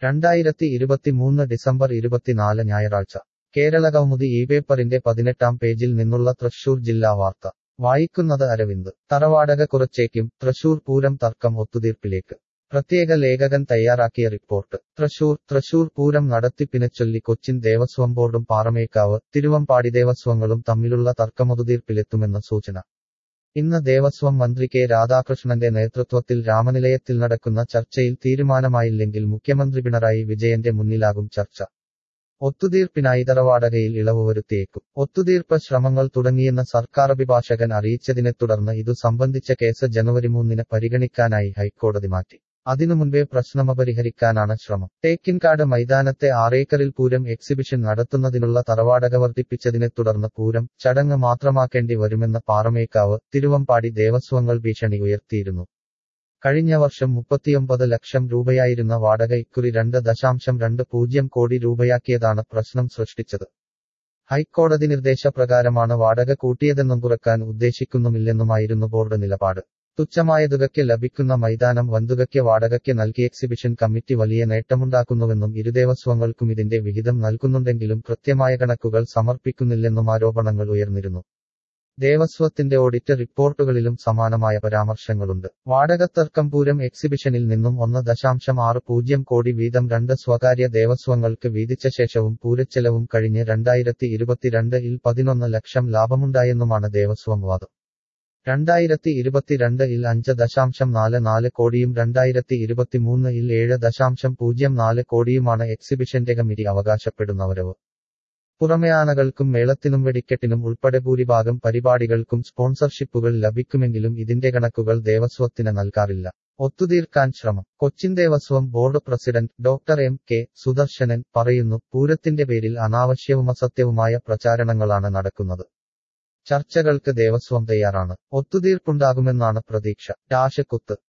രണ്ടായിരത്തി ഇരുപത്തിമൂന്ന് ഡിസംബർ ഇരുപത്തിനാല് ഞായറാഴ്ച കേരള കൗമുദി ഈ പേപ്പറിന്റെ പതിനെട്ടാം പേജിൽ നിന്നുള്ള തൃശൂർ ജില്ലാ വാർത്ത വായിക്കുന്നത് അരവിന്ദ് തറവാടക കുറച്ചേക്കും തൃശൂർ പൂരം തർക്കം ഒത്തുതീർപ്പിലേക്ക് പ്രത്യേക ലേഖകൻ തയ്യാറാക്കിയ റിപ്പോർട്ട് തൃശൂർ തൃശൂർ പൂരം നടത്തിപ്പിനെച്ചൊല്ലി കൊച്ചിൻ ദേവസ്വം ബോർഡും പാറമേക്കാവ് തിരുവമ്പാടി ദേവസ്വങ്ങളും തമ്മിലുള്ള തർക്കമൊത്തുതീർപ്പിലെത്തുമെന്ന സൂചന ഇന്ന് ദേവസ്വം മന്ത്രി കെ രാധാകൃഷ്ണന്റെ നേതൃത്വത്തിൽ രാമനിലയത്തിൽ നടക്കുന്ന ചർച്ചയിൽ തീരുമാനമായില്ലെങ്കിൽ മുഖ്യമന്ത്രി പിണറായി വിജയന്റെ മുന്നിലാകും ചർച്ച ഒത്തുതീർപ്പിനായി തറവാടകയിൽ ഇളവ് വരുത്തിയേക്കും ഒത്തുതീർപ്പ് ശ്രമങ്ങൾ തുടങ്ങിയെന്ന് സർക്കാർ അഭിഭാഷകൻ അറിയിച്ചതിനെ തുടർന്ന് ഇതു സംബന്ധിച്ച കേസ് ജനുവരി മൂന്നിന് പരിഗണിക്കാനായി ഹൈക്കോടതി മാറ്റി അതിനു മുൻപേ പ്രശ്നമപരിഹരിക്കാനാണ് ശ്രമം തേക്കിൻകാട് മൈതാനത്തെ ആറേക്കറിൽ പൂരം എക്സിബിഷൻ നടത്തുന്നതിനുള്ള തറവാടക വർദ്ധിപ്പിച്ചതിനെ തുടർന്ന് പൂരം ചടങ്ങ് മാത്രമാക്കേണ്ടി വരുമെന്ന് പാറമേക്കാവ് തിരുവമ്പാടി ദേവസ്വങ്ങൾ ഭീഷണി ഉയർത്തിയിരുന്നു കഴിഞ്ഞ വർഷം മുപ്പത്തിയൊമ്പത് ലക്ഷം രൂപയായിരുന്ന വാടക ഇക്കുറി രണ്ട് ദശാംശം രണ്ട് പൂജ്യം കോടി രൂപയാക്കിയതാണ് പ്രശ്നം സൃഷ്ടിച്ചത് ഹൈക്കോടതി നിർദ്ദേശപ്രകാരമാണ് വാടക കൂട്ടിയതെന്നും കുറക്കാൻ ഉദ്ദേശിക്കുന്നുമില്ലെന്നുമായിരുന്നു ബോർഡ് നിലപാട് തുച്ഛമായ തുകയ്ക്ക് ലഭിക്കുന്ന മൈതാനം വൻതുകയ്ക്ക് വാടകയ്ക്ക് നൽകി എക്സിബിഷൻ കമ്മിറ്റി വലിയ നേട്ടമുണ്ടാക്കുന്നുവെന്നും ഇരുദേവസ്വങ്ങൾക്കും ഇതിന്റെ വിഹിതം നൽകുന്നുണ്ടെങ്കിലും കൃത്യമായ കണക്കുകൾ സമർപ്പിക്കുന്നില്ലെന്നും ആരോപണങ്ങൾ ഉയർന്നിരുന്നു ദേവസ്വത്തിന്റെ ഓഡിറ്റ് റിപ്പോർട്ടുകളിലും സമാനമായ പരാമർശങ്ങളുണ്ട് വാടകത്തർക്കം പൂരം എക്സിബിഷനിൽ നിന്നും ഒന്ന് ദശാംശം ആറ് പൂജ്യം കോടി വീതം രണ്ട് സ്വകാര്യ ദേവസ്വങ്ങൾക്ക് വീതിച്ച ശേഷവും പൂരച്ചെലവും കഴിഞ്ഞ് രണ്ടായിരത്തി ഇരുപത്തിരണ്ട് ഇൽ പതിനൊന്ന് ലക്ഷം ലാഭമുണ്ടായെന്നുമാണ് ദേവസ്വം വാദം രണ്ടായിരത്തി ഇരുപത്തിരണ്ട് ഇൽ അഞ്ച് ദശാംശം നാല് നാല് കോടിയും രണ്ടായിരത്തി ഇരുപത്തിമൂന്ന് ഇൽ ഏഴ് ദശാംശം പൂജ്യം നാല് കോടിയുമാണ് എക്സിബിഷന്റെ കമ്മിറ്റി അവകാശപ്പെടുന്ന വരവ് പുറമെ ആനകൾക്കും മേളത്തിനും വെടിക്കെട്ടിനും ഉൾപ്പെടെ ഭൂരിഭാഗം പരിപാടികൾക്കും സ്പോൺസർഷിപ്പുകൾ ലഭിക്കുമെങ്കിലും ഇതിന്റെ കണക്കുകൾ ദേവസ്വത്തിന് നൽകാറില്ല ഒത്തുതീർക്കാൻ ശ്രമം Cochin Devaswom board president doctor M K Sudarsanan പറയുന്നു പൂരത്തിന്റെ പേരിൽ അനാവശ്യവും അസത്യവുമായ പ്രചാരണങ്ങളാണ് നടക്കുന്നത് ചർച്ചകൾക്ക് ദേവസ്വം തയ്യാറാണ് ഒത്തുതീർപ്പുണ്ടാകുമെന്നാണ് പ്രതീക്ഷ രാശക്കുത്ത്